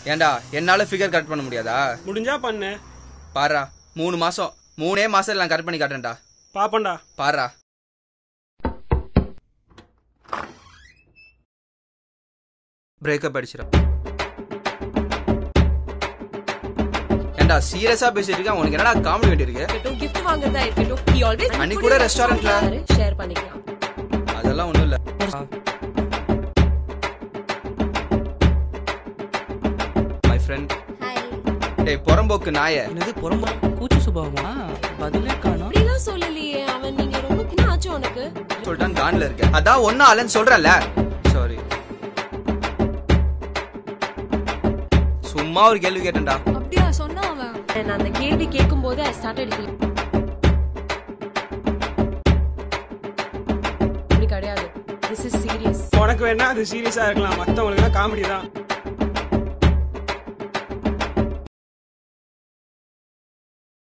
ஏன்டா என்னால figure cut பண்ண முடியாதா முடிஞ்சா பண்ணு பாரா மூணு மாசம் மூணே மாசம் நான் கட் பண்ணி காட்டுறேன்டா பாப்பண்டா பாரா பிரேக்கப் அடிச்சிடும் ஏன்டா சீரியஸா பேசிட்டு இருக்கேன் உனக்கு என்னடா காமெடி வேண்டி இருக்கு இருக்கட்டும் கிஃப்ட் வாங்குறதா இருக்கட்டும் he always அன்னைக்கு கூட restaurantல- ஷேர் பண்ணிக்கலாம் அதெல்லாம் ஒண்ணும் இல்ல மை ஃப்ரெண்ட் டேய் புறம்போக்கு நாய என்னது புறம்பா கூச்சு சுபாவமா பதிலே காணோம் அப்படிலாம் சொல்லலையே அவன் நீங்க ரொம்ப என்ன ஆச்சு உனக்கு சொல்லிட்டான் கான்ல இருக்க அதான் ஒன்னும் ஆலன்னு சொல்றேன்ல சாரி சும்மா ஒரு கேள்வி கேட்டேன்டா அப்படியா சொன்னா அவன் நான் அந்த கேள்வி கேட்கும் போது ஐ ஸ்டார்டட் அப்படி கிடையாது திஸ் இஸ் சீரியஸ் உனக்கு வேணா அது சீரியஸா இருக்கலாம் மத்தவங்களுக்கு காமெடி தான்